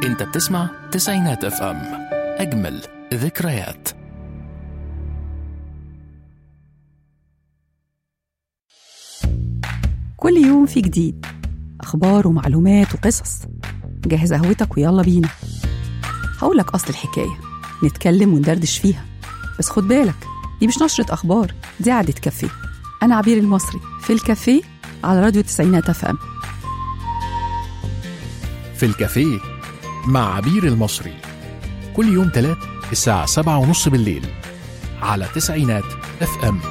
انت بتسمع تسعينات اف ام اجمل ذكريات كل يوم في جديد أخبار ومعلومات وقصص جهز قهوتك ويلا بينا هقولك أصل الحكاية نتكلم وندردش فيها بس خد بالك دي مش نشرة أخبار دي قعدة كافيه أنا عبير المصري في الكافيه على راديو تسعينات اف ام في الكافيه مع عبير المصري كل يوم تلات الساعة سبعة ونص بالليل على تسعينات اف ام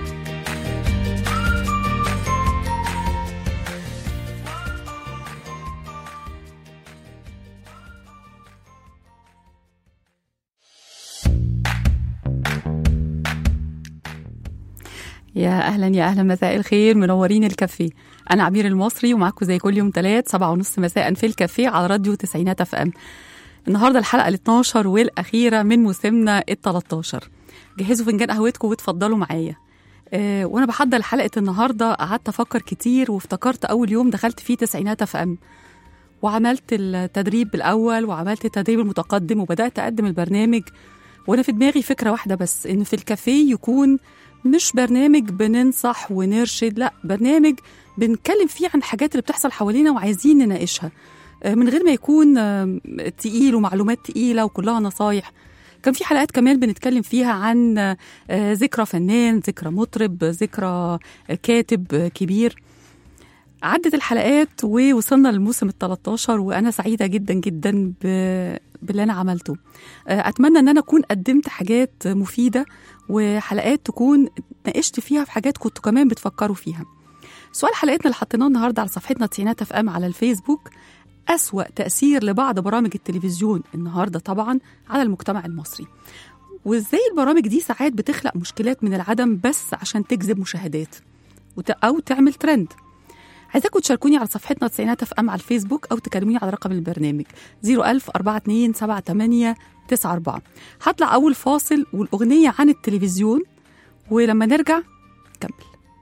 يا أهلا يا أهلا مساء الخير منورين الكافيه أنا عبير المصري ومعاكم زي كل يوم تلات سبعة ونص مساء في الكافيه على راديو تسعينات اف ام النهارده الحلقة ال 12 والأخيرة من موسمنا ال 13 جهزوا فنجان قهوتكم واتفضلوا معايا أه وانا بحضر حلقه النهارده قعدت افكر كتير وافتكرت اول يوم دخلت فيه تسعينات اف ام وعملت التدريب الاول وعملت التدريب المتقدم وبدات اقدم البرنامج وانا في دماغي فكره واحده بس ان في الكافيه يكون مش برنامج بننصح ونرشد لا برنامج بنتكلم فيه عن الحاجات اللي بتحصل حوالينا وعايزين نناقشها آه، من غير ما يكون آه، تقيل ومعلومات تقيله وكلها نصايح كان في حلقات كمان بنتكلم فيها عن آه، ذكرى فنان ذكرى مطرب ذكرى آه، كاتب آه، كبير عدت الحلقات ووصلنا للموسم ال 13 وانا سعيده جدا جدا ب- باللي انا عملته آه، اتمنى ان انا اكون قدمت حاجات مفيده وحلقات تكون ناقشت فيها في حاجات كنتوا كمان بتفكروا فيها سؤال حلقتنا اللي حطيناه النهارده على صفحتنا تسعينات اف ام على الفيسبوك أسوأ تأثير لبعض برامج التلفزيون النهارده طبعا على المجتمع المصري وازاي البرامج دي ساعات بتخلق مشكلات من العدم بس عشان تجذب مشاهدات وت- او تعمل ترند عايزاكم تشاركوني على صفحتنا تسعينات اف ام على الفيسبوك او تكلموني على رقم البرنامج 01000 42 78 94 هطلع اول فاصل والاغنيه عن التلفزيون ولما نرجع كمل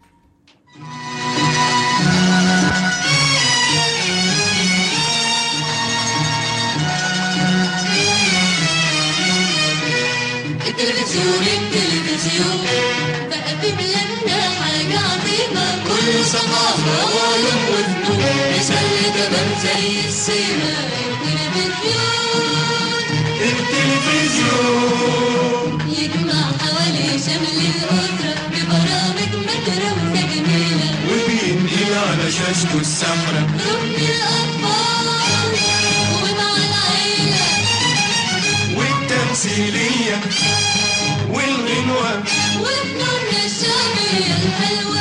التلفزيون التلفزيون بقى في بلادنا حاجة عظيمة كله ثقافة وعلوم وفنون يسلي تمام زي السينما التلفزيون يجمع حوالي شمل الأسرة ببرامج متروسة جميلة وبينقل على شاشته السمرة ركن الأطفال ومع العيلة والتمثيلية والغنوة وفنوننا الشعبية الحلوة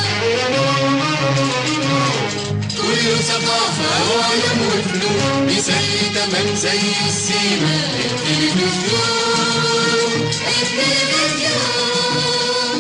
كله ثقافة وعلم وفنون بيسلي تمام زي السينما التلفزيون التلفزيون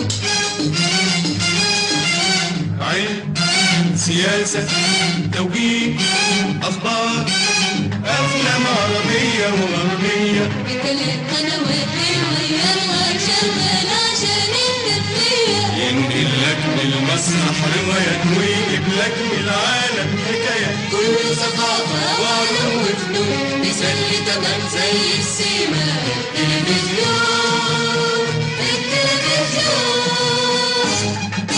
علم سياسة توجيه أخبار أفلام عربية وغربية بكل القنوات ويلا شغال عشان التسلية ينقل لك من المسرح روايات ويجيب لك من العالم حكاية كله ثقافة وعلم وفنون بيسلي تمام زي السينما التلفزيون التلفزيون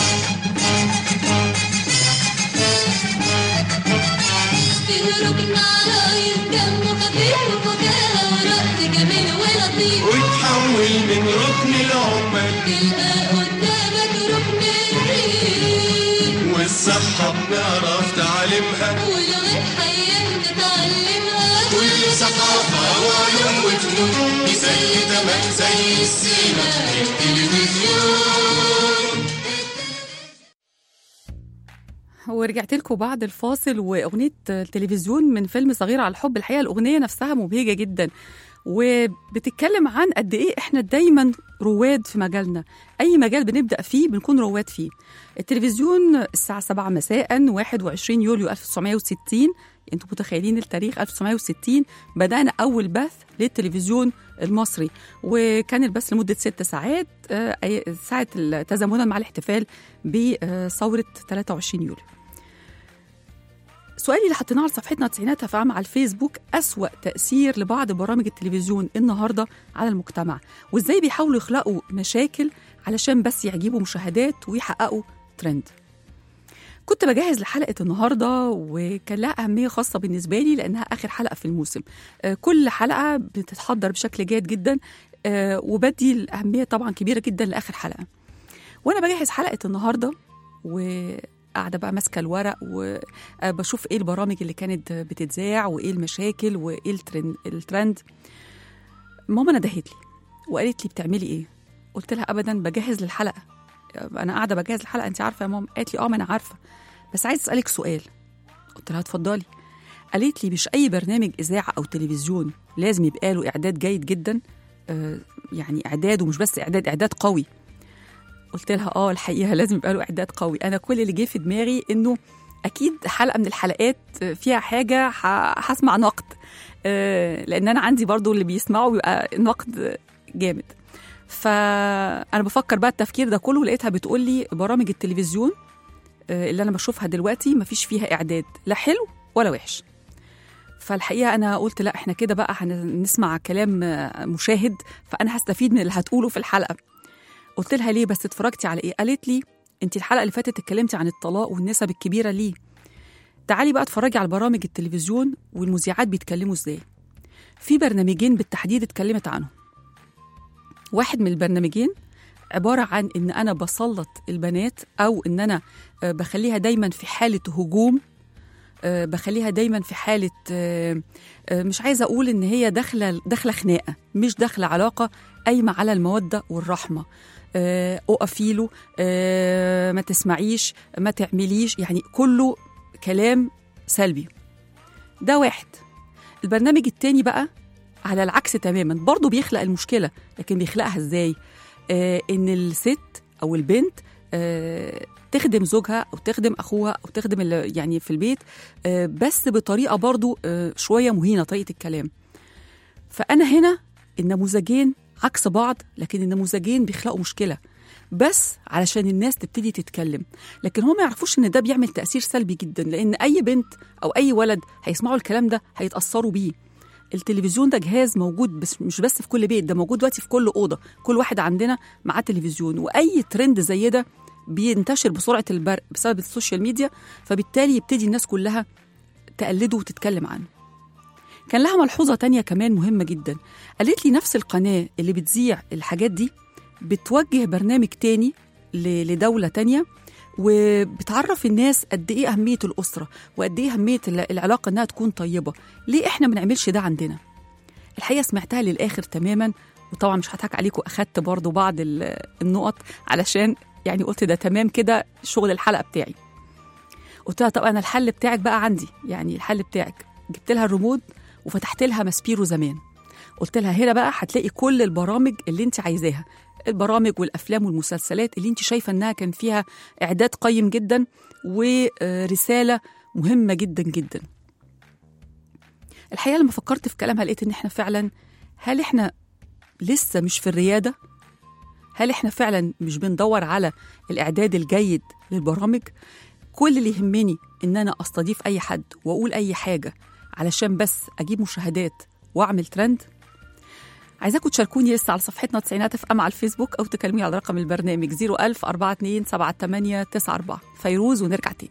فيه ركن عرايس دمه خفيف وفكاهة ورقص جميل ولطيف وتحول من ركن العمال تلقى قدامك ركن الريف والصحة بنعرف تعلمها ولغة حياة تتعلمها كل ثقافة وعلوم وفنون يسلي تمام زي السينما التلفزيون ورجعت لكم بعد الفاصل واغنيه التلفزيون من فيلم صغير على الحب الحقيقه الاغنيه نفسها مبهجه جدا وبتتكلم عن قد ايه احنا دايما رواد في مجالنا اي مجال بنبدا فيه بنكون رواد فيه التلفزيون الساعه 7 مساء 21 يوليو 1960 انتوا متخيلين التاريخ 1960 بدانا اول بث للتلفزيون المصري وكان البث لمده ست ساعات آه، أي- ساعه ال- تزامنا مع الاحتفال بثوره 23 يوليو السؤال اللي حطيناه على صفحتنا تسعينات فام على الفيسبوك أسوأ تأثير لبعض برامج التلفزيون النهاردة على المجتمع وإزاي بيحاولوا يخلقوا مشاكل علشان بس يعجبوا مشاهدات ويحققوا ترند كنت بجهز لحلقة النهاردة وكان لها أهمية خاصة بالنسبة لي لأنها آخر حلقة في الموسم آه، كل حلقة بتتحضر بشكل جيد جدا آه، وبدي الأهمية طبعا كبيرة جدا لآخر حلقة وأنا بجهز حلقة النهاردة وقاعدة بقى ماسكة الورق وبشوف إيه البرامج اللي كانت بتتذاع وإيه المشاكل وإيه الترند, الترند. ماما ندهت لي وقالت لي بتعملي إيه قلت لها أبدا بجهز للحلقة انا قاعده بجهز الحلقه انت عارفه يا ماما قالت لي اه ما انا عارفه بس عايز اسالك سؤال قلت لها اتفضلي قالت لي مش اي برنامج اذاعه او تلفزيون لازم يبقى له اعداد جيد جدا آه يعني اعداد ومش بس اعداد اعداد قوي قلت لها اه الحقيقه لازم يبقى له اعداد قوي انا كل اللي جه في دماغي انه اكيد حلقه من الحلقات فيها حاجه ه- هسمع نقد آه لان انا عندي برضو اللي بيسمعوا بيبقى نقد جامد فانا بفكر بقى التفكير ده كله لقيتها بتقول لي برامج التلفزيون آه، اللي انا بشوفها دلوقتي مفيش فيها اعداد لا حلو ولا وحش فالحقيقه انا قلت لا احنا كده بقى هنسمع كلام آه، مشاهد فانا هستفيد من اللي هتقوله في الحلقه قلت لها ليه بس اتفرجتي على ايه قالت لي انت الحلقه اللي فاتت اتكلمتي عن الطلاق والنسب الكبيره ليه تعالي بقى اتفرجي على برامج التلفزيون والمذيعات بيتكلموا ازاي في برنامجين بالتحديد اتكلمت عنهم واحد من البرنامجين عبارة عن إن أنا بسلط البنات أو إن أنا آه، بخليها دايما في حالة هجوم آه، بخليها دايما في حالة آه، آه، مش عايزة أقول إن هي داخلة داخلة خناقة مش داخلة علاقة قايمة على المودة والرحمة آه، أقفي له آه، ما تسمعيش ما تعمليش يعني كله كلام سلبي ده واحد البرنامج التاني بقى على العكس تماما برضه بيخلق المشكلة لكن بيخلقها ازاي آه ان الست او البنت آه تخدم زوجها او تخدم اخوها او تخدم اللي يعني في البيت آه بس بطريقه برضو آه شويه مهينه طريقه الكلام فانا هنا النموذجين عكس بعض لكن النموذجين بيخلقوا مشكله بس علشان الناس تبتدي تتكلم لكن هم ما يعرفوش ان ده بيعمل تاثير سلبي جدا لان اي بنت او اي ولد هيسمعوا الكلام ده هيتاثروا بيه التلفزيون ده جهاز موجود بس مش بس في كل بيت ده موجود دلوقتي في كل اوضه كل واحد عندنا معاه تلفزيون واي ترند زي ده بينتشر بسرعه البرق بسبب السوشيال ميديا فبالتالي يبتدي الناس كلها تقلده وتتكلم عنه كان لها ملحوظه تانية كمان مهمه جدا قالت لي نفس القناه اللي بتذيع الحاجات دي بتوجه برنامج تاني ل- لدوله تانية وبتعرف الناس قد ايه اهميه الاسره وقد ايه اهميه الع- العلاقه انها تكون طيبه ليه احنا ما بنعملش ده عندنا الحقيقه سمعتها للاخر تماما وطبعا مش هضحك عليكم اخدت برضو بعض ال- النقط علشان يعني قلت ده تمام كده شغل الحلقه بتاعي قلت لها طب انا الحل بتاعك بقى عندي يعني الحل بتاعك جبت لها الريموت وفتحت لها ماسبيرو زمان قلت لها هنا بقى هتلاقي كل البرامج اللي انت عايزاها البرامج والافلام والمسلسلات اللي انت شايفه انها كان فيها اعداد قيم جدا ورساله مهمه جدا جدا الحقيقه لما فكرت في كلامها لقيت ان احنا فعلا هل احنا لسه مش في الرياده هل احنا فعلا مش بندور على الاعداد الجيد للبرامج كل اللي يهمني ان انا استضيف اي حد واقول اي حاجه علشان بس اجيب مشاهدات واعمل ترند عايزاكم تشاركوني لسه على صفحتنا تسعينات اف ام على الفيسبوك او تكلموني على رقم البرنامج 01000 42 78 94 فيروز ونرجع تاني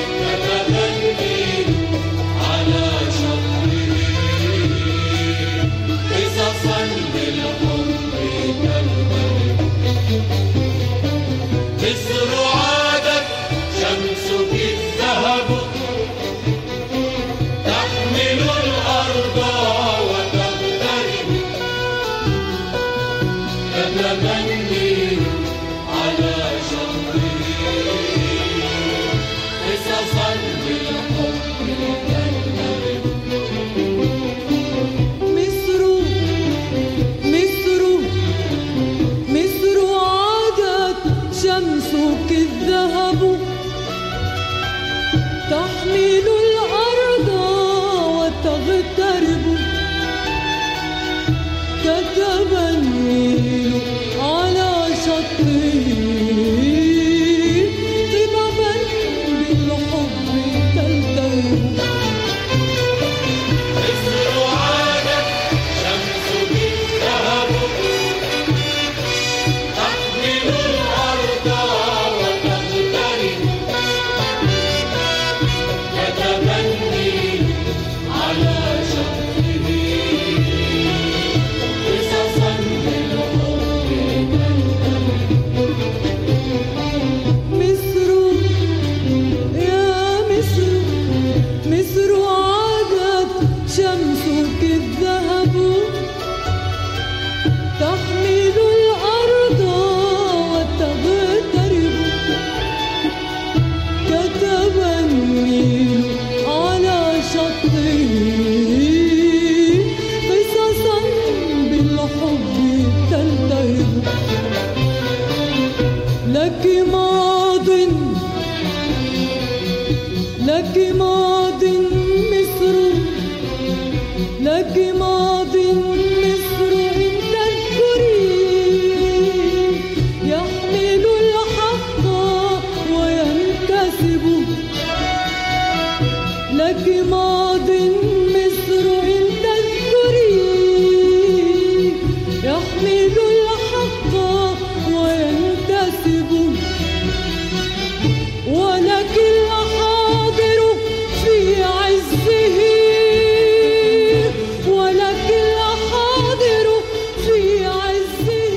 على شطره كتب النيل على شطه قمما بالحب تلتهب مصر عادت شمس بالذهب تحمل الأرض وتغترب كتب النيل على شطه قصصا بالحب مصر يا مصر مصر عادت شمسك الذهب تحمل الأرض وتغترب كتب النيل على شطه قصصا بالحب تلتهب لك ماض لك ماض مصر لك ماض مصر إن تذكري يحمل الحق وينكسب لك ماض مصر إن تذكري يحمل الحق وينتسب ولك الحاضر في عزه ولك الحاضر في عزه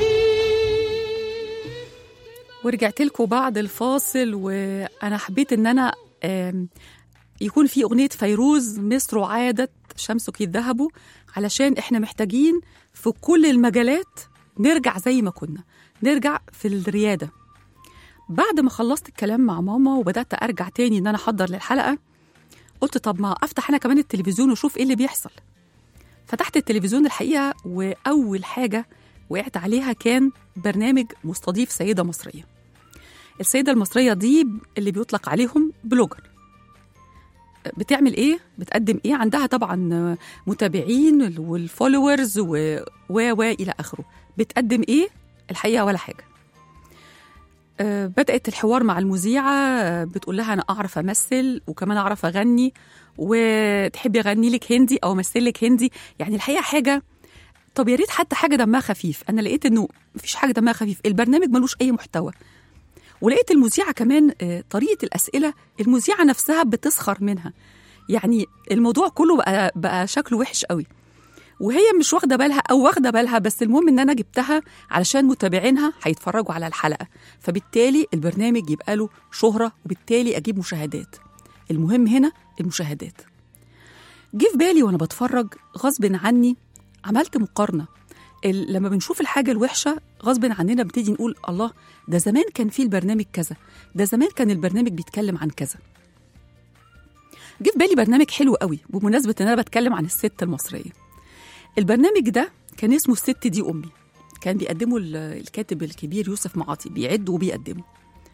ورجعت لكم بعد الفاصل وانا حبيت ان انا آم، يكون في اغنيه فيروز مصر عادت شمسك الذهب علشان احنا محتاجين في كل المجالات نرجع زي ما كنا نرجع في الرياده بعد ما خلصت الكلام مع ماما وبدات ارجع تاني ان انا احضر للحلقه قلت طب ما افتح انا كمان التلفزيون واشوف ايه اللي بيحصل فتحت التلفزيون الحقيقه واول حاجه وقعت عليها كان برنامج مستضيف سيده مصريه السيده المصريه دي اللي بيطلق عليهم بلوجر بتعمل ايه بتقدم ايه عندها طبعا متابعين والفولورز و و و الى اخره بتقدم ايه الحقيقه ولا حاجه آه، بدأت الحوار مع المذيعة آه، بتقول لها أنا أعرف أمثل وكمان أعرف أغني وتحبي أغني لك هندي أو أمثل لك هندي يعني الحقيقة حاجة طب يا ريت حتى حاجة دمها خفيف أنا لقيت إنه مفيش حاجة دمها خفيف البرنامج ملوش أي محتوى ولقيت المذيعة كمان آه، طريقة الأسئلة المذيعة نفسها بتسخر منها يعني الموضوع كله بقى, بقى شكله وحش قوي وهي مش واخده بالها او واخده بالها بس المهم ان انا جبتها علشان متابعينها هيتفرجوا على الحلقه فبالتالي البرنامج يبقى له شهره وبالتالي اجيب مشاهدات المهم هنا المشاهدات جه في بالي وانا بتفرج غصب عني عملت مقارنه ال- لما بنشوف الحاجه الوحشه غصب عننا بنبتدي نقول الله ده زمان كان في البرنامج كذا ده زمان كان البرنامج بيتكلم عن كذا جه في بالي برنامج حلو قوي بمناسبه ان انا بتكلم عن الست المصريه البرنامج ده كان اسمه الست دي امي كان بيقدمه ال- الكاتب الكبير يوسف معاطي بيعد وبيقدمه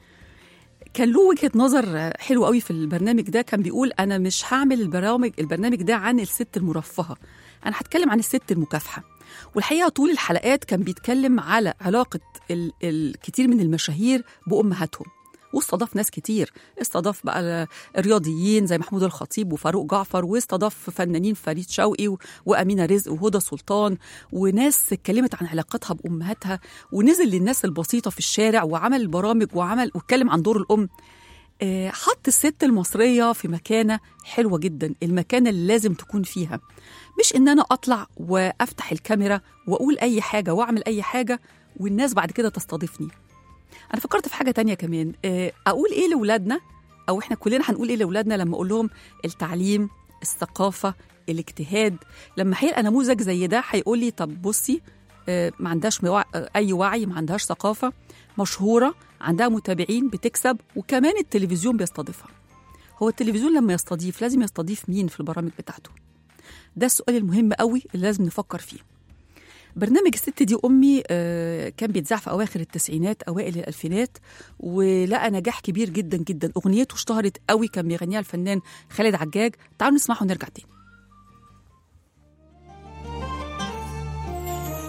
كان له وجهه نظر حلو قوي في البرنامج ده كان بيقول انا مش هعمل البرامج البرنامج ده عن الست المرفهه انا هتكلم عن الست المكافحه والحقيقه طول الحلقات كان بيتكلم على علاقه ال- الكثير من المشاهير بامهاتهم واستضاف ناس كتير استضاف بقى الرياضيين زي محمود الخطيب وفاروق جعفر واستضاف فنانين فريد شوقي و- وأمينة رزق وهدى سلطان وناس اتكلمت عن علاقتها بأمهاتها ونزل للناس البسيطة في الشارع وعمل برامج وعمل واتكلم عن دور الأم آه، حط الست المصرية في مكانة حلوة جدا المكانة اللي لازم تكون فيها مش إن أنا أطلع وأفتح الكاميرا وأقول أي حاجة وأعمل أي حاجة والناس بعد كده تستضيفني انا فكرت في حاجه تانية كمان آه، اقول ايه لاولادنا او احنا كلنا هنقول ايه لاولادنا لما اقول لهم التعليم الثقافه الاجتهاد لما هيلقى نموذج زي ده هيقول لي طب بصي آه، ما عندهاش موع- آه، اي وعي ما عندهاش ثقافه مشهوره عندها متابعين بتكسب وكمان التلفزيون بيستضيفها هو التلفزيون لما يستضيف لازم يستضيف مين في البرامج بتاعته ده السؤال المهم قوي اللي لازم نفكر فيه برنامج الست دي امي آه، كان بيتذاع في اواخر التسعينات اوائل الالفينات ولقى نجاح كبير جدا جدا اغنيته اشتهرت قوي كان بيغنيها الفنان خالد عجاج تعالوا نسمعه ونرجع تاني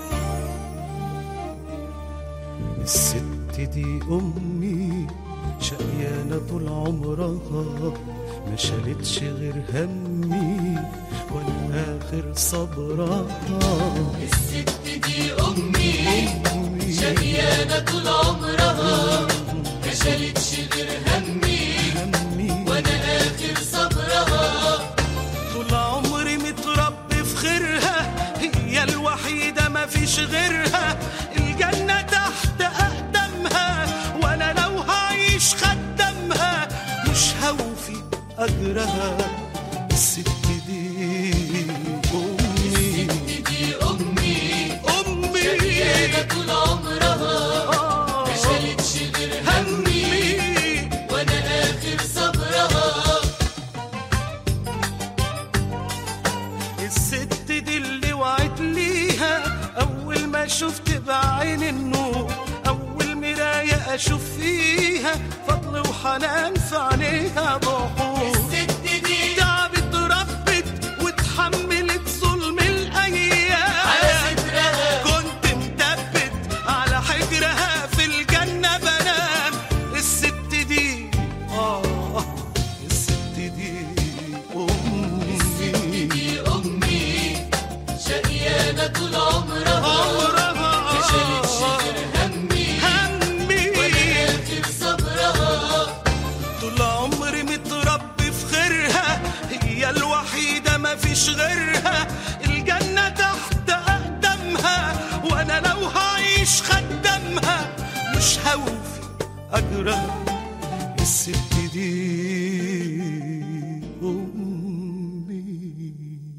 الست دي أمي شقيانة طول عمرها ما شالتش غير همي ولا آخر صبرها الست دي أمي شقيانة طول عمرها ما شالتش غير همي همي وأنا آخر صبرها طول عمري متربي في خيرها هي الوحيدة ما فيش غيرها الجنة تحت أقدامها وأنا لو هعيش خدامها مش هوفي أجرها الست دي أمي دي أمي أمي شقيانة طول عمرها آه، ما شالتش غير همي همي وأنا آخر صبرها الست دي اللي وعد ليها أول ما شفت بعين النور أول مراية أشوف فيها فضل وحنان في عينيها ضحور الست دي تعبت ربت واتحملت ظلم الأيام على صدرها كنت مثبت على حجرها في الجنة بنام الست دي آه الست دي أمي دي أمي شقيانة طول عمرها عمرها ما شالتش غير همي همي وأنا آخر صبرها طول عمري متربي في خيرها هي الوحيدة ما فيش غيرها الجنة تحت أقدامها وأنا لو هعيش خدامها مش هوفي أجرها الست دي أمي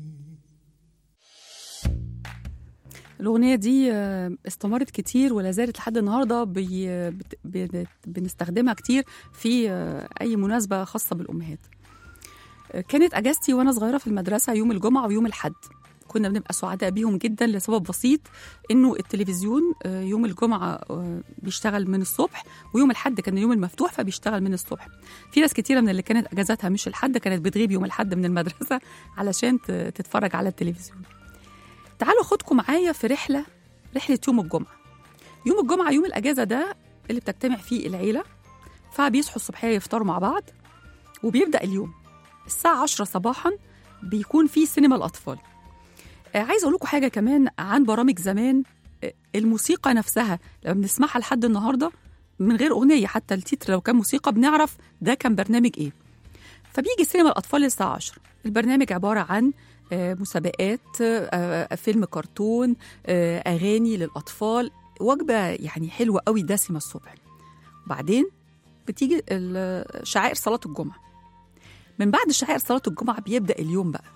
الأغنية دي آه، استمرت كتير ولا زالت لحد النهاردة بي بت- بن- بنستخدمها كتير في آه، أي مناسبة خاصة بالأمهات آه، كانت أجازتي وأنا صغيرة في المدرسة يوم الجمعة ويوم الحد كنا بنبقى سعداء بيهم جدا لسبب بسيط انه التلفزيون آه، يوم الجمعه آه، بيشتغل من الصبح ويوم الحد كان اليوم المفتوح فبيشتغل من الصبح في ناس كتيره من اللي كانت اجازاتها مش الحد كانت بتغيب يوم الحد من المدرسه علشان ت- تتفرج على التلفزيون تعالوا خدكم معايا في رحله رحله يوم الجمعه يوم الجمعه يوم الاجازه ده اللي بتجتمع فيه العيله فبيصحوا الصبحيه يفطروا مع بعض وبيبدا اليوم الساعه 10 صباحا بيكون في سينما الاطفال آه، عايزه اقول لكم حاجه كمان عن برامج زمان آه، الموسيقى نفسها لما بنسمعها لحد النهارده من غير اغنيه حتى التتر لو كان موسيقى بنعرف ده كان برنامج ايه فبيجي سينما الاطفال الساعه 10 البرنامج عباره عن آه، مسابقات آه، فيلم كرتون آه، اغاني للاطفال وجبه يعني حلوه قوي دسمه الصبح وبعدين بتيجي ال- شعائر صلاه الجمعه من بعد شعائر صلاه الجمعه بيبدا اليوم بقى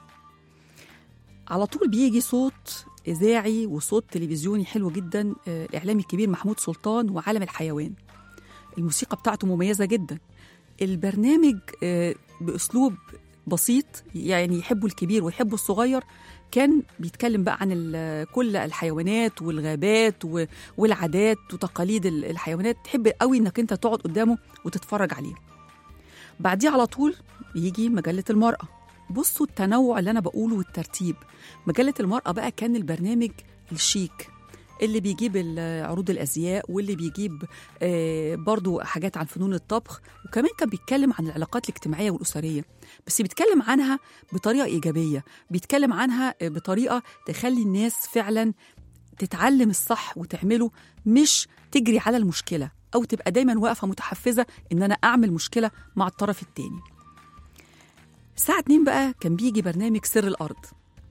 على طول بيجي صوت إذاعي وصوت تلفزيوني حلو جدا آه، الإعلامي الكبير محمود سلطان وعالم الحيوان الموسيقى بتاعته مميزة جدا البرنامج آه، بأسلوب بسيط يعني يحبه الكبير ويحبه الصغير كان بيتكلم بقى عن ال- كل الحيوانات والغابات و- والعادات وتقاليد ال- الحيوانات تحب قوي انك انت تقعد قدامه وتتفرج عليه بعديه على طول يجي مجلة المرأة بصوا التنوع اللي أنا بقوله والترتيب مجلة المرأة بقى كان البرنامج الشيك اللي بيجيب ال- عروض الأزياء واللي بيجيب آه، برضو حاجات عن فنون الطبخ وكمان كان بيتكلم عن العلاقات الاجتماعية والأسرية بس بيتكلم عنها بطريقة إيجابية بيتكلم عنها آه، بطريقة تخلي الناس فعلا تتعلم الصح وتعمله مش تجري على المشكلة أو تبقى دايما واقفة متحفزة إن أنا أعمل مشكلة مع الطرف التاني الساعة 2 بقى كان بيجي برنامج سر الأرض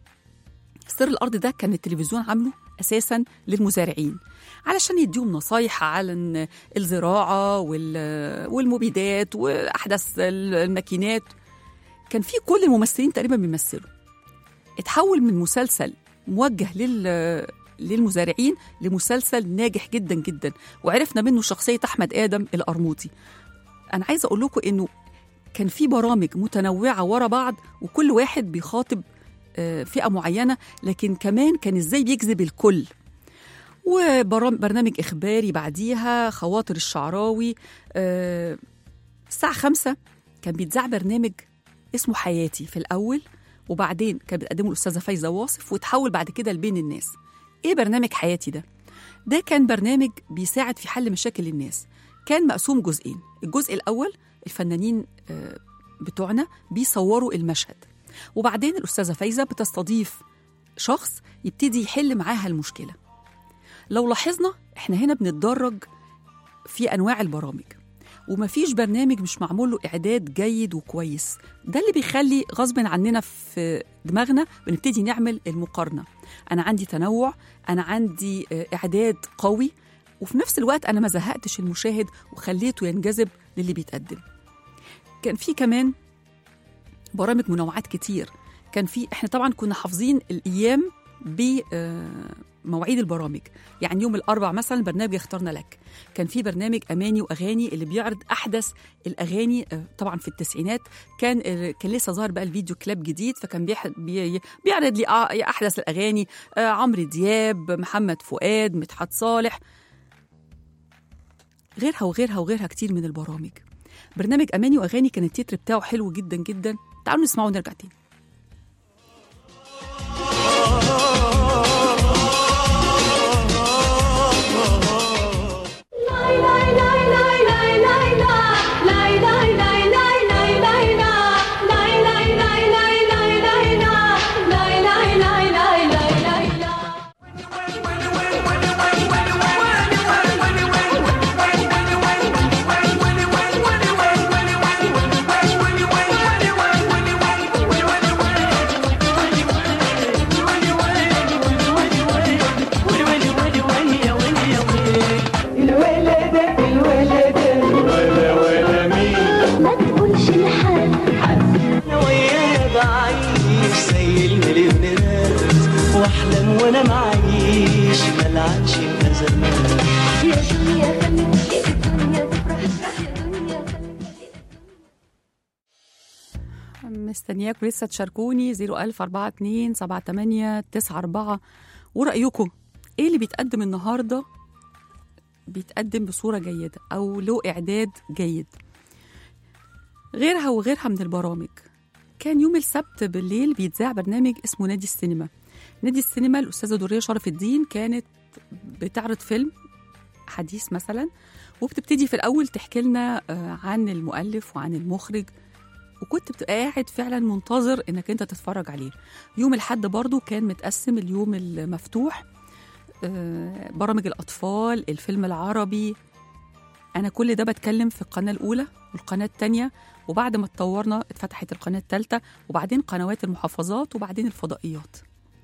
سر الأرض ده كان التلفزيون عامله أساسا للمزارعين علشان يديهم نصايح على إن الزراعة وال- والمبيدات وأحدث الماكينات كان في كل الممثلين تقريبا بيمثلوا اتحول من مسلسل موجه لل للمزارعين لمسلسل ناجح جدا جدا وعرفنا منه شخصية أحمد آدم القرموطي أنا عايزة أقول لكم إنه كان في برامج متنوعة ورا بعض وكل واحد بيخاطب آه، فئة معينة لكن كمان كان إزاي بيجذب الكل وبرنامج إخباري بعديها خواطر الشعراوي آه، الساعة خمسة كان بيتذاع برنامج اسمه حياتي في الأول وبعدين كان بتقدمه الأستاذة فايزة واصف وتحول بعد كده لبين الناس إيه برنامج حياتي ده؟ ده كان برنامج بيساعد في حل مشاكل الناس كان مقسوم جزئين الجزء الأول الفنانين آه، بتوعنا بيصوروا المشهد وبعدين الأستاذة فايزة بتستضيف شخص يبتدي يحل معاها المشكلة لو لاحظنا احنا هنا بنتدرج في أنواع البرامج ومفيش برنامج مش معمول له إعداد جيد وكويس ده اللي بيخلي غصب عننا في دماغنا بنبتدي نعمل المقارنة أنا عندي تنوع أنا عندي آه، إعداد قوي وفي نفس الوقت أنا ما زهقتش المشاهد وخليته ينجذب للي بيتقدم كان في كمان برامج منوعات كتير كان في احنا طبعا كنا حافظين الايام بمواعيد البرامج يعني يوم الاربع مثلا برنامج اخترنا لك كان في برنامج اماني واغاني اللي بيعرض احدث الاغاني آه، طبعا في التسعينات كان آه، كان لسه ظهر بقى الفيديو كلاب جديد فكان بيح- بي- بيعرض لي آه، احدث الاغاني آه، عمرو دياب محمد فؤاد مدحت صالح غيرها وغيرها وغيرها كتير من البرامج برنامج اماني واغاني كان التتر بتاعه حلو جدا جدا تعالوا نسمعه ونرجع تاني ما تقولش لحد انا وياه بعيش زي المليونيرات واحلم وانا معيش ملعنش الازمات يا دنيا خليك الدنيا تفرح يا دنيا خليك مستنياكم لسه تشاركوني 01042 78 94 ورأيكم ايه اللي بيتقدم النهارده بيتقدم بصورة جيدة أو له إعداد جيد غيرها وغيرها من البرامج كان يوم السبت بالليل بيتذاع برنامج اسمه نادي السينما نادي السينما الأستاذة درية شرف الدين كانت بتعرض فيلم حديث مثلا وبتبتدي في الأول تحكي لنا آه، عن المؤلف وعن المخرج وكنت بتبقى قاعد فعلا منتظر انك انت تتفرج عليه يوم الحد برضو كان متقسم اليوم المفتوح آه، برامج الاطفال الفيلم العربي انا كل ده بتكلم في القناه الاولى والقناه الثانيه وبعد ما اتطورنا اتفتحت القناه الثالثه وبعدين قنوات المحافظات وبعدين الفضائيات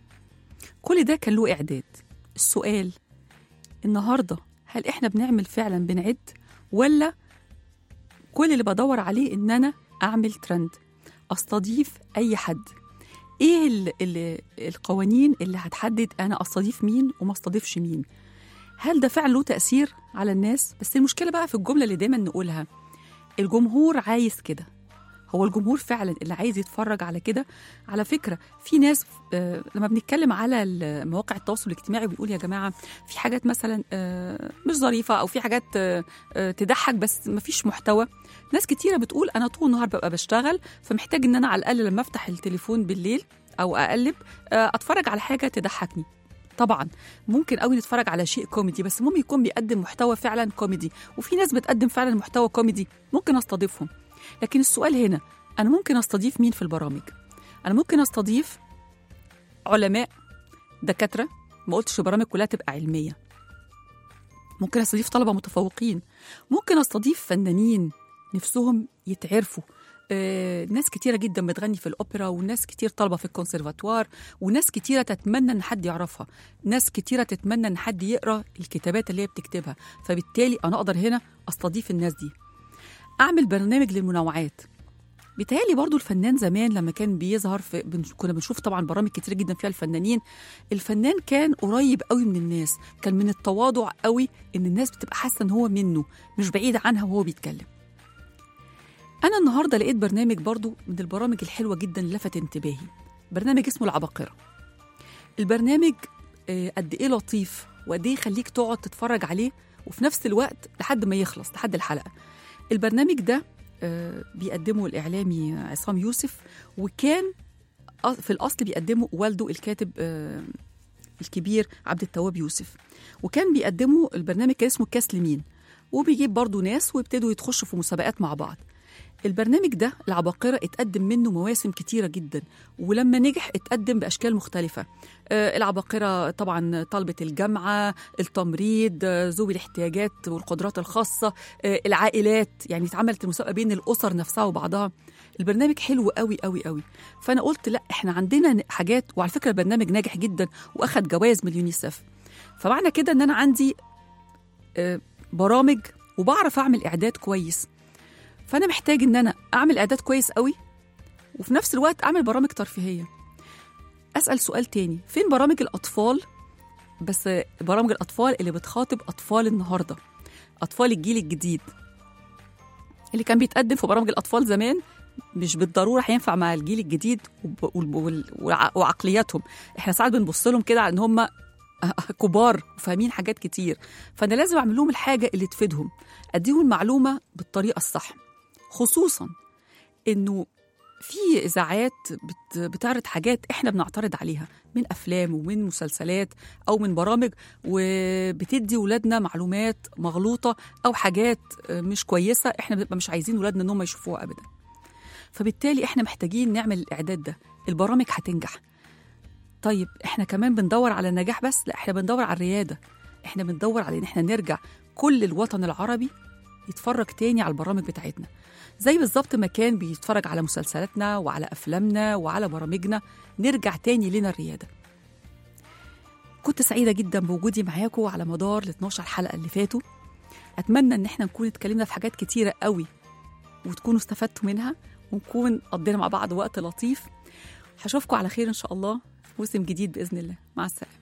كل ده كان له اعداد السؤال النهارده هل احنا بنعمل فعلا بنعد ولا كل اللي بدور عليه ان انا اعمل ترند استضيف اي حد ايه ال ال القوانين اللي هتحدد انا استضيف مين وما استضيفش مين هل ده فعلا له تاثير على الناس بس المشكله بقى في الجمله اللي دايما نقولها الجمهور عايز كده هو الجمهور فعلا اللي عايز يتفرج على كده على فكره في ناس آه، لما بنتكلم على ال- مواقع التواصل الاجتماعي بنقول يا جماعه في حاجات مثلا آه، مش ظريفه او في حاجات آه، آه، تضحك بس ما فيش محتوى ناس كتيره بتقول انا طول النهار ببقى بشتغل فمحتاج ان انا على الاقل لما افتح التليفون بالليل او اقلب آه، اتفرج على حاجه تضحكني طبعا ممكن قوي نتفرج على شيء كوميدي بس المهم يكون بيقدم محتوى فعلا كوميدي وفي ناس بتقدم فعلا محتوى كوميدي ممكن استضيفهم لكن السؤال هنا انا ممكن استضيف مين في البرامج انا ممكن استضيف علماء دكاتره ما قلتش البرامج كلها تبقى علميه ممكن استضيف طلبه متفوقين ممكن استضيف فنانين نفسهم يتعرفوا آه، ناس كتيرة جدا بتغني في الأوبرا وناس كتير طالبة في الكونسرفاتوار وناس كتيرة تتمنى إن حد يعرفها ناس كتيرة تتمنى إن حد يقرأ الكتابات اللي هي بتكتبها فبالتالي أنا أقدر هنا أستضيف الناس دي أعمل برنامج للمنوعات بيتهيألي برضو الفنان زمان لما كان بيظهر في بن... كنا بنشوف طبعا برامج كتير جدا فيها الفنانين الفنان كان قريب قوي من الناس كان من التواضع قوي ان الناس بتبقى حاسه ان هو منه مش بعيد عنها وهو بيتكلم انا النهارده لقيت برنامج برضو من البرامج الحلوه جدا اللي لفت انتباهي برنامج اسمه العباقره البرنامج آه، قد ايه لطيف وقد ايه يخليك تقعد تتفرج عليه وفي نفس الوقت لحد ما يخلص لحد الحلقه البرنامج ده آه، بيقدمه الاعلامي عصام يوسف وكان أ- في الاصل بيقدمه والده الكاتب آه، الكبير عبد التواب يوسف وكان بيقدموا البرنامج كان اسمه كاس لمين وبيجيب برضو ناس ويبتدوا يتخشوا في مسابقات مع بعض البرنامج ده العباقرة اتقدم منه مواسم كتيرة جدا ولما نجح اتقدم بأشكال مختلفة آه، العباقرة طبعا طلبة الجامعة التمريض آه، ذوي الاحتياجات والقدرات الخاصة آه، العائلات يعني اتعملت المسابقة بين الأسر نفسها وبعضها البرنامج حلو قوي قوي قوي فأنا قلت لا احنا عندنا حاجات وعلى فكرة البرنامج ناجح جدا وأخد جوائز من اليونيسف فمعنى كده ان انا عندي آه، برامج وبعرف اعمل اعداد كويس فانا محتاج ان انا اعمل اعداد كويس قوي وفي نفس الوقت اعمل برامج ترفيهيه اسال سؤال تاني فين برامج الاطفال بس آه، برامج الاطفال اللي بتخاطب اطفال النهارده اطفال الجيل الجديد اللي كان بيتقدم في برامج الاطفال زمان مش بالضروره هينفع مع الجيل الجديد وب- وال- وال- وع- وعقلياتهم احنا ساعات بنبص لهم كده على ان هم كبار وفاهمين حاجات كتير فانا لازم اعمل لهم الحاجه اللي تفيدهم اديهم المعلومه بالطريقه الصح خصوصا انه في اذاعات بت بتعرض حاجات احنا بنعترض عليها من افلام ومن مسلسلات او من برامج وبتدي ولادنا معلومات مغلوطه او حاجات مش كويسه احنا بنبقى مش عايزين ولادنا ان هم يشوفوها ابدا فبالتالي احنا محتاجين نعمل الاعداد ده البرامج هتنجح طيب احنا كمان بندور على النجاح بس لا احنا بندور على الرياده احنا بندور على ان احنا نرجع كل الوطن العربي يتفرج تاني على البرامج بتاعتنا زي بالظبط ما كان بيتفرج على مسلسلاتنا وعلى افلامنا وعلى برامجنا نرجع تاني لنا الرياده كنت سعيده جدا بوجودي معاكم على مدار ال 12 حلقه اللي فاتوا اتمنى ان احنا نكون اتكلمنا في حاجات كتيره قوي وتكونوا استفدتوا منها ونكون قضينا مع بعض وقت لطيف هشوفكم على خير ان شاء الله في موسم جديد باذن الله مع السلامه